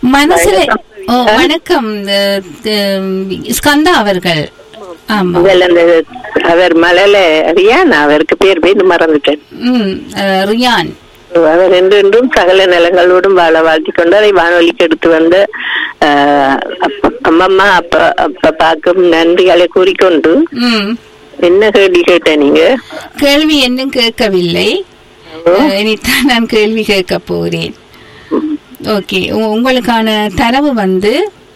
மனசுல ஓ வணக்கம் அஹ், அஹ், ஸ்கந்தா அவர்கள் ஆமா முதல்ல அந்த அவர் மலையில ரியான் அவருக்கு பேர் பேர் மறந்துட்டேன் ம் அஹ், ரியான் அவர் என்றென்றும் சகல நலங்களோடும் வாழ வாழ்த்தி கொண்டு அதை வானொலிக்கு எடுத்து வந்து ஆஹ், அப்ப- அம்மம்மா அப்ப அப்ப பார்க்கும் நன்றிகளை கூறிக்கொண்டு ம் என்ன கேள்வி கேட்ட நீங்க கேள்வி இன்னும் கேட்கவில்லை அஹ், இனித்தான் நான் கேள்வி கேட்க போகிறேன் ஓகே உ- உங்களுக்கான தரவு வந்து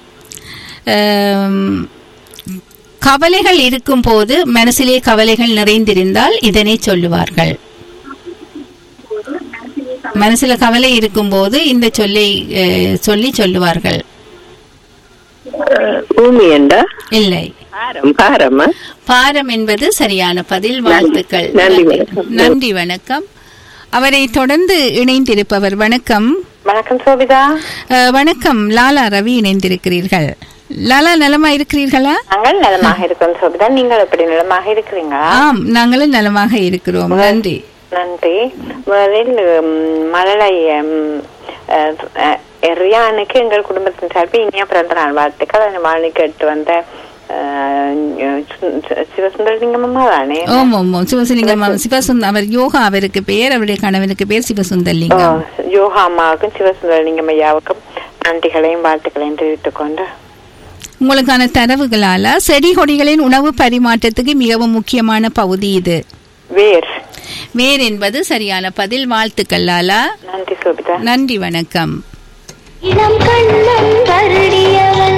அம், கவலைகள் இருக்கும்போது மனசிலே கவலைகள் நிறைந்திருந்தால் இதனை சொல்லுவார்கள் மனசுல கவலை இருக்கும்போது இந்த சொல்லை அஹ், சொல்லி சொல்லுவார்கள் ஆஹ், பூமி என்றா இல்லை பாரம் பாரமா பாரம் என்பது சரியான பதில் வாழ்த்துக்கள் நன்றி, நன்றி. வணக்கம். நன்றி வணக்கம் அவரை தொடர்ந்து இணைந்திருப்பவர் வணக்கம் வணக்கம் சோபிதா அஹ், வணக்கம் லாலா ரவி இணைந்திருக்கிறீர்கள் லாலா நலமா இருக்கிறீர்களா நாங்கள் நலமாக இருக்கிறோம் சோபிதா நீங்கள் எப்படி நலமாக இருக்கிறீங்களா ஆம் நாங்களும் நலமாக இருக்கிறோம் நன்றி நன்றி முதலில் உம், மழலை உம், அஹ், அஹ், ரியானுக்கு எங்கள் குடும்பத்தின் சார்பில் இனிய பிறந்த நாள் வாழ்த்துக்கள் அந்த வாழ்க்கை கேட்டு வந்த அஹ், சு- சு- சிவசுந்தரலிங்கம் அம்மா தானே ஓம் ஓம் ஓம் சிவசுலிங்கம் சிவசுந்தர் அவர் யோகா அவருக்கு பேர் அவருடைய கணவனுக்கு பேர் சிவசுந்தர்லிங்கம் ஓ, யோகா அம்மாவுக்கும் சிவசுந்தரலிங்கம் ஐயாவுக்கும் நன்றிகளையும் வாழ்த்துக்களையும் தெரிவித்துக் கொண்டு உங்களுக்கான தரவுகளால செடி கொடிகளின் உணவு பரிமாற்றத்துக்கு மிகவும் முக்கியமான பகுதி இது வேர் வேர் என்பது சரியான பதில் வாழ்த்துக்கள் லாலா நன்றி சோபிதா நன்றி வணக்கம் இளம் கண்ணன் வருடியவன்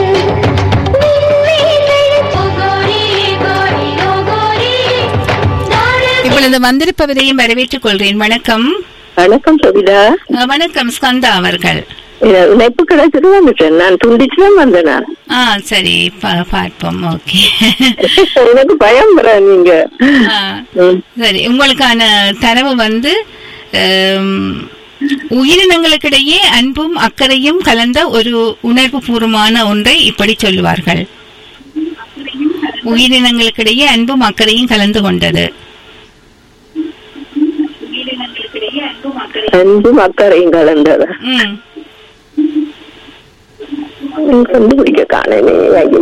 விண்மீன்கள் கோரி கோரி கோரி இப்பொழுது வந்திருப்பவரையும் வரவேற்றுக் கொள்கிறேன் வணக்கம் வணக்கம் சபிதா அஹ், வணக்கம் ஸ்கந்தா அவர்கள் இணைப்பு கிடைச்சது வந்துட்டேன் நான் துண்டிச்சு தான் வந்தேன் நான் ஆ சரி பா- பார்ப்போம் ஓகே எனக்கு பயம் வர நீங்க ஆ, ம். சரி உங்களுக்கான தரவு வந்து ஹம், உயிரினங்களுக்கிடையே அன்பும் அக்கறையும் கலந்த ஒரு உணர்வு பூர்வமான ஒன்றை இப்படி சொல்லுவார்கள் உயிரினங்களுக்கிடையே அன்பும் அக்கறையும் கலந்து கொண்டது அன்பும் அக்கறையும் கலந்ததா ம் கண்டுபிடிக்க காணவே ஐயோ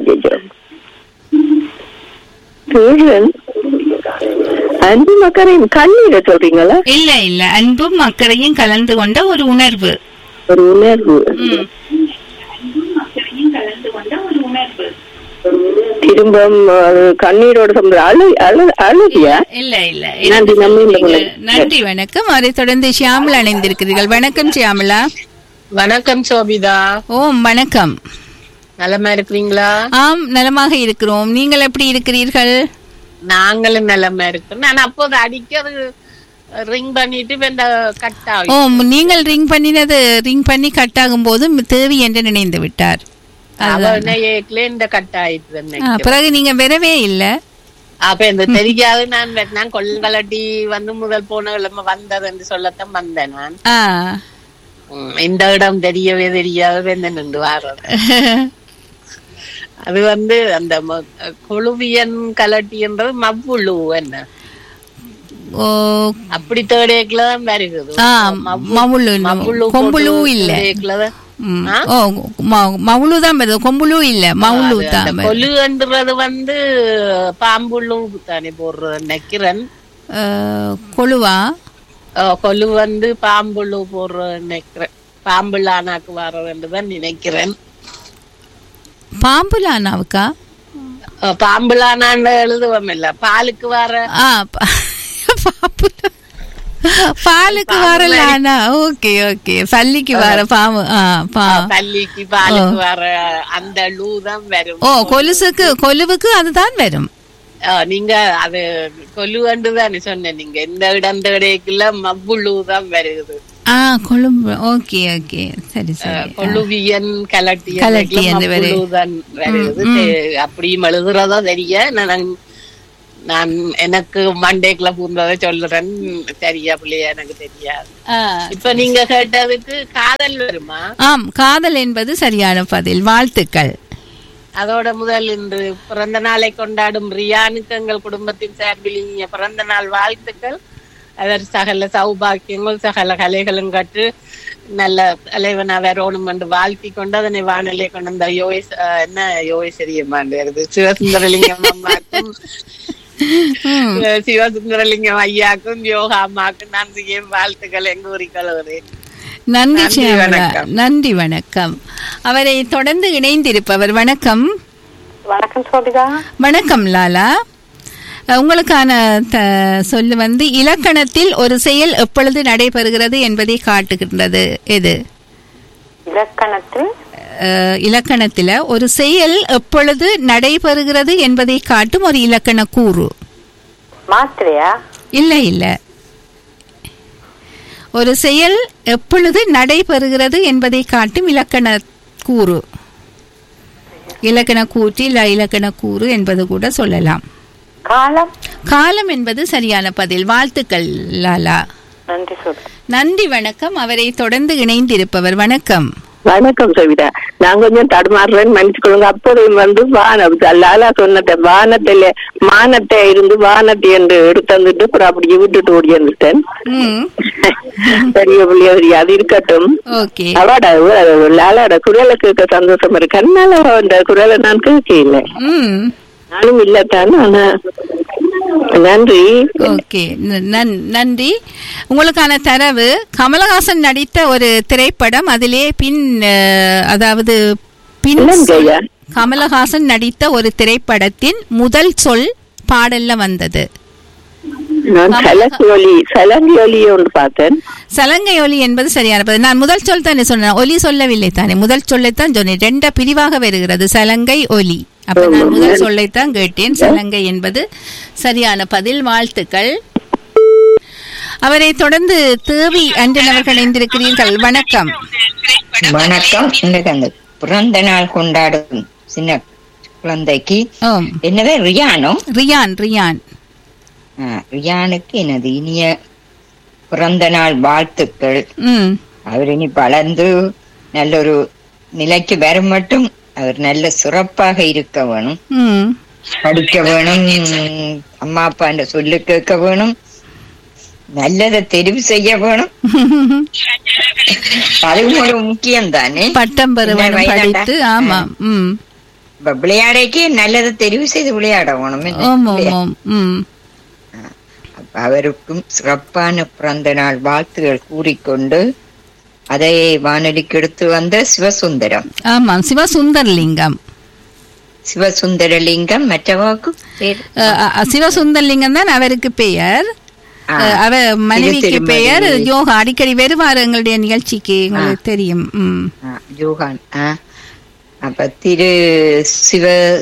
சூழன் அன்பு மக்கரையும் கண்ணீரை சொல்றீங்களா இல்ல இல்ல அன்பும் அக்கறையும் கலந்து கொண்ட ஒரு உணர்வு ஒரு உணர்வு ம் திரும்ப அது கண்ணீரோட சம்பந்தம் அழு அழு அழுதியா இல்ல இல்ல நன்றி, நன்றி, நீங்க- நன்றி. நன்றி வணக்கம் அவரை தொடர்ந்து ஷியாமலா அணைந்திருக்கிறீர்கள் வணக்கம் ஷியாமலா வணக்கம் சோபிதா ஓம் வணக்கம் நலமா இருக்கிறீங்களா ஆம் நலமாக இருக்கிறோம் நீங்கள் எப்படி இருக்கிறீர்கள் நாங்களும் நலமா இருக்கோம் நான் அப்போது அடிக்கிறது ரிங் பண்ணிட்டு வெண்ட கட் ஓ ஆகும் நீங்கள் ரிங் பண்ணினது ரிங் பண்ணி கட் ஆகும் போது தேவி என்று நினைந்து விட்டார் அவனே ஏக்கல இந்த கட் ஆயிட்டு ஆ, நினைக்கிறேன். பிறகு நீங்க வரவே இல்ல அப்ப இந்த தெரியாது நான் வெ- நான் கொள்ளங்கலட்டி வந்து முதல் போன கிழமை வந்தது என்று சொல்லத்தான் வந்தேன் நான் ஆ ம், இந்த இடம் தெரியவே தெரியாது வெந்த நின்று வாரது அது வந்து அந்த ம- கொழுவியன் கலட்டின்றது மவ்வுழு என்ன ஓ அப்படி தேடேக்குல தான் வருகுது ஆ மவுளு கொம்புளு இல்ல ம். ஓ ம- மவுளு தான் வருது கொம்புளு இல்ல மவுளு தான் வருது. கொலுன்றது வந்து பாம்புள்ளு தானே போடுறது நினைக்கிறேன் ஆ, கொழுவா அஹ் கொலு வந்து பாம்புள்ளு போடுறது நினைக்கிறேன் பாம்புள்ளானாக்கு வர்றதுன்னு தான் நினைக்கிறேன் பாம்புலானாவுக்கா அஹ் பாம்புளானான்னு எழுதுவோம் இல்ல பாலுக்கு வர ஆ பா- பாம்புலா பாலுக்கு வரலானா ஓகே ஓகே பள்ளிக்கு வர பாம்பு ஆ பா பள்ளிக்கு பாலுக்கு வர அந்த லூ தான் வரும் ஓ கொலுசுக்கு கொலுவுக்கு அதுதான் வரும் அஹ் நீங்க அது கொலுவண்டு தானே சொன்னேன் நீங்க இந்த இடம் தேடைக்குள்ள மவ்வுள்ளு தான் வருது ஆ கொழும்பு ஓகே ஓகே சரி சரி கொழுவியன் கலட்டியன் கலட்டியன் வருது. தான் வருது தெ- அப்படியும் எழுதுறதா தெரிய நான் நான் எனக்கு மண்டேக்குள்ள பூந்ததை சொல்றேன் சரியா பிள்ளையா எனக்கு தெரியாது ஆ, இப்ப நீங்க கேட்டதுக்கு காதல் வருமா ஆம் காதல் என்பது சரியான பதில் வாழ்த்துக்கள் அதோட முதல் இன்று பிறந்த நாளை கொண்டாடும் ரியானுக்கு எங்கள் குடும்பத்தின் சார்பில் இனிய பிறந்த நாள் வாழ்த்துக்கள் அவர் சகல சௌபாக்கியங்கள் சகல கலைகளும் கற்று நல்ல தலைவனா வரணும் என்று வாழ்த்தி கொண்டு அதனை வானிலை கொண்டு வந்த யோகேஷ் அஹ், என்ன யோகேஸ்வரியம்மாண்டு வருது சிவசுந்தரலிங்கம் அம்மாக்கும் அஹ், சிவசுந்தரலிங்கம் ஐயாக்கும் யோகா அம்மாக்கும் நன்றியும் வாழ்த்துக்களை கூறிக்கொள்கிறேன் நன்றி நன்றி, சியாமளா வணக்கம். நன்றி வணக்கம் அவரை தொடர்ந்து இணைந்திருப்பவர் வணக்கம் வணக்கம் சோபிதா வணக்கம் லாலா அஹ், உங்களுக்கான த- சொல்லு வந்து இலக்கணத்தில் ஒரு செயல் எப்பொழுது நடைபெறுகிறது என்பதை காட்டுகின்றது எது இலக்கணத்தில் அஹ், இலக்கணத்தில் ஒரு செயல் எப்பொழுது நடைபெறுகிறது என்பதை காட்டும் ஒரு இலக்கண கூறு மாத்திரையா இல்லை இல்லை ஒரு செயல் எப்பொழுது நடைபெறுகிறது என்பதை காட்டும் இலக்கண கூறு இலக்கண கூற்றில் இலக்கண கூறு என்பது கூட சொல்லலாம் காலம் காலம் என்பது சரியான பதில் வாழ்த்துக்கள் லாலா நன்றி சோபிதா நன்றி வணக்கம் அவரை தொடர்ந்து இணைந்திருப்பவர் வணக்கம் வணக்கம் சவிதா நான் கொஞ்சம் தடுமாறுறேன் மன்னிச்சுக்கொள்ளுங்க அப்போதையும் வந்து வானம் லாலா சொன்னத வானத்தில மானத்தை இருந்து வானத்தை என்று எடுத்து வந்துட்டு அப்புறம் அப்படியே விட்டுட்டு ஓடி வந்துட்டேன் ம் பெரிய பிள்ளைய பெரிய அது இருக்கட்டும் ஓகே அவாடா லாலாட குரலை கேட்க சந்தோஷம் இருக்கு அதனால அந்த குரலை நான் கேட்கல ம் நானும் இல்லத்தான் ஆனா நன்றி ஓகே ந- நன்- நன்றி உங்களுக்கான தரவு கமலஹாசன் நடித்த ஒரு திரைப்படம் அதிலே பின் அஹ், அதாவது பின் இல்லைங்கய்யா. கமலஹாசன் நடித்த ஒரு திரைப்படத்தின் முதல் சொல் பாடல்ல வந்தது நான் சலங்கி ஒலி சலங்கி ஒலியை ஒன்று பார்த்தேன் சலங்கை ஒலி என்பது சரியான பதில் நான் முதல் சொல் தானே சொன்னேன் ஒலி சொல்லவில்லை தானே முதல் சொல்லைத்தான் சொன்னேன் ரெண்ட பிரிவாக வருகிறது சலங்கை ஒலி அப்ப நான் முதல் சொல்லைத்தான் கேட்டேன் சலங்கை என்பது சரியான பதில் வாழ்த்துக்கள் அவரை தொடர்ந்து தேவி அன்றன் அவர்கள் இணைந்திருக்கிறீர்கள் வணக்கம் வணக்கம் இன்னைக்கு அந்த பிறந்த நாள் கொண்டாடும் சின்ன குழந்தைக்கு ஓம் என்னவே ரியானோ ரியான் ரியான் ஆ, ரியானுக்கு எனது இனிய பிறந்த நாள் வாழ்த்துக்கள் ம் அவர் இனி வளர்ந்து நல்ல ஒரு நிலைக்கு வர மட்டும் அவர் நல்ல சிறப்பாக இருக்க வேணும் ம் படிக்க வேணும் உம், அம்மா அப்பா என்ற சொல்லு கேட்க வேணும் நல்லதை தெரிவு செய்ய வேணும் அதுவும் ஒரு முக்கியம் தானே பட்டம் பெற என்ன வேண்டும் வயதாண்டா? படித்து ஆமாம் ம் இப்ப விளையாடைக்கு நல்லதை தெரிவு செய்து விளையாட வேணும் என்ன? ஓம் ஓம் ஓம் ம் அப்ப அவருக்கும் சிறப்பான பிறந்த நாள் வாழ்த்துகள் கூறிக்கொண்டு அதை வானொலிக்கு எடுத்து வந்த சிவசுந்தரம் ஆமாம் சிவசுந்தர்லிங்கம் சிவசுந்தரலிங்கம் மற்றவாக்கு பேர் அஹ் அஹ் சிவசுந்தர்லிங்கம் தான் அவருக்கு பெயர் ஆ. அஹ் அவ மனைவிக்கு திருமதி. பெயர் யோகா அடிக்கடி வருவார் எங்களுடைய நிகழ்ச்சிக்கு உங்களுக்கு தெரியும் ம் ஆ, ஜோகான் ஆ. அப்ப திரு சிவ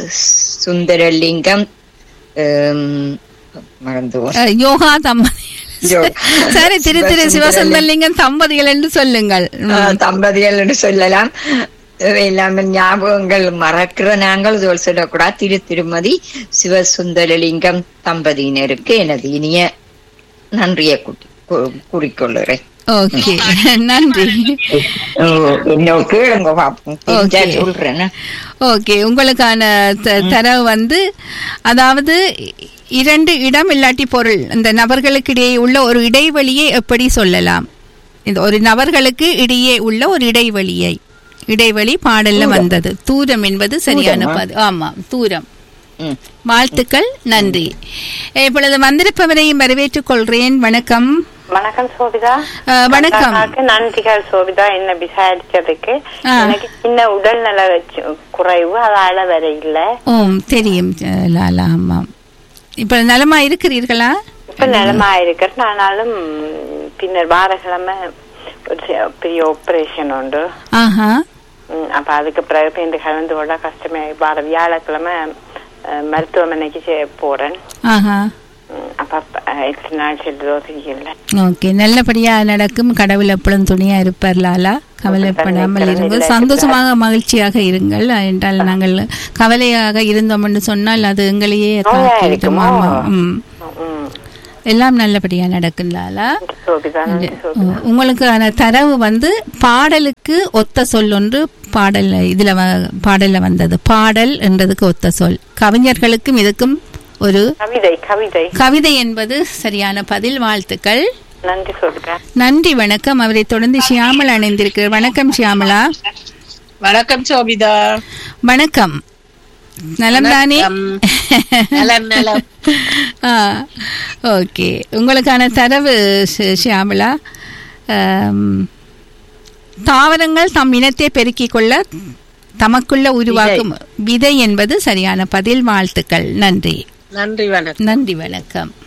சுந்தரலிங்கம் ஹம், மறந்து போனேன். அஹ் யோகா தம்பதி யோ- சரி திரு திரு சிவசுந்தரலிங்கம். சிவசுந்தர்லிங்கம் தம்பதிகள் என்று சொல்லுங்கள் ம். ஆ, தம்பதிகள் என்று சொல்லலாம் எல்லாமே ஞாபகங்கள் மறக்கிற நாங்கள் சொல் சொல்லக்கூடாது திரு திருமதி சிவசுந்தரலிங்கம் தம்பதியினருக்கு எனது இனிய நன்றியை கூட்டி கூ- கூறிக்கொள்ளுறேன் ஓகே நன்றி ஓ, இன்னும் கேளுங்க பாப்போம் தெரிஞ்சா ஓகே. சொல்றேன் ஓகே உங்களுக்கான த- தரவு வந்து அதாவது இரண்டு இடம் இல்லாட்டி பொருள் இந்த நபர்களுக்கு இடையே உள்ள ஒரு இடைவெளியை எப்படி சொல்லலாம் இந்த ஒரு நபர்களுக்கு இடையே உள்ள ஒரு இடைவெளியை இடைவெளி பாடல்ல வந்தது தூரம் என்பது சரியான தூரமா? பது ஆமா தூரம் ம். வாழ்த்துக்கள் நன்றி இப்பொழுது வந்திருப்பவரையும் வரவேற்றுக் கொள்கிறேன் வணக்கம் வணக்கம் சோபிதா அஹ், வணக்கம். கத்தாக்காக்கு நன்றிகள் சோபிதா என்ன விசாரிச்சதுக்கு ஆ. எனக்கு சின்ன உடல்நல வச்சு- குறைவு அதால வர இல்ல ஓம் தெரியும் அஹ், லாலா ஆமாம் இப்ப நலமா இருக்கிறீர்களா இப்ப நிலமா இருக்கிறது ஆனாலும் பின்னர் வாரக்கிழமை ஒரு சி- பெரிய ஆபரேஷன் உண்டு ஆஹா ம், அப்ப அதுக்கு பிறகு இப்ப இந்த கலந்து கொள்ள கஷ்டமே வார வியாழக்கிழமை அஹ், மருத்துவமனைக்கு செ- போறேன் ஆஹா ம், அப்ப அஹ், எத்தனை நாள் செல்லுதோ தெரியல ஓகே நல்லபடியா நடக்கும் கடவுள் எப்பொழுதும் துணையா இருப்பார் லாலா கவலைப்படாமல் இருங்கள் சந்தோஷமாக மகிழ்ச்சியாக இருங்கள் என்றால் நாங்கள் கவலையாக இருந்தோம் என்று சொன்னால் அது எங்களையே தாக்கிவிடும் இருக்குமா? ஆமா ம். ம், எல்லாம் நல்லபடியா நடக்கும் லாலா நன்றி சோபிதா நன்றி சோபிதா உங்களுக்கான தரவு வந்து பாடலுக்கு ஒத்த சொல் ஒன்று பாடல் இதுல வ- பாடல்ல வந்தது பாடல் என்றதுக்கு ஒத்த சொல் கவிஞர்களுக்கும் இதுக்கும் ஒரு கவிதை கவிதை கவிதை என்பது சரியான பதில் வாழ்த்துக்கள் நன்றி சொல்றேன் நன்றி வணக்கம் அவரை தொடர்ந்து ஷியாமலா இணைந்திருக்கிறார் வணக்கம் ஷியாமலா வணக்கம் சோபிதா வணக்கம் நலம் தானே நலம் நலம் ஓகே உங்களுக்கான தரவு ஷி- ஷியாமலா ஆம், தாவரங்கள் தம் இனத்தை பெருக்கிக் கொள்ள தமக்குள்ள உருவாக்கும் விதை என்பது சரியான பதில் வாழ்த்துக்கள் நன்றி நன்றி வணக்கம் நன்றி வணக்கம்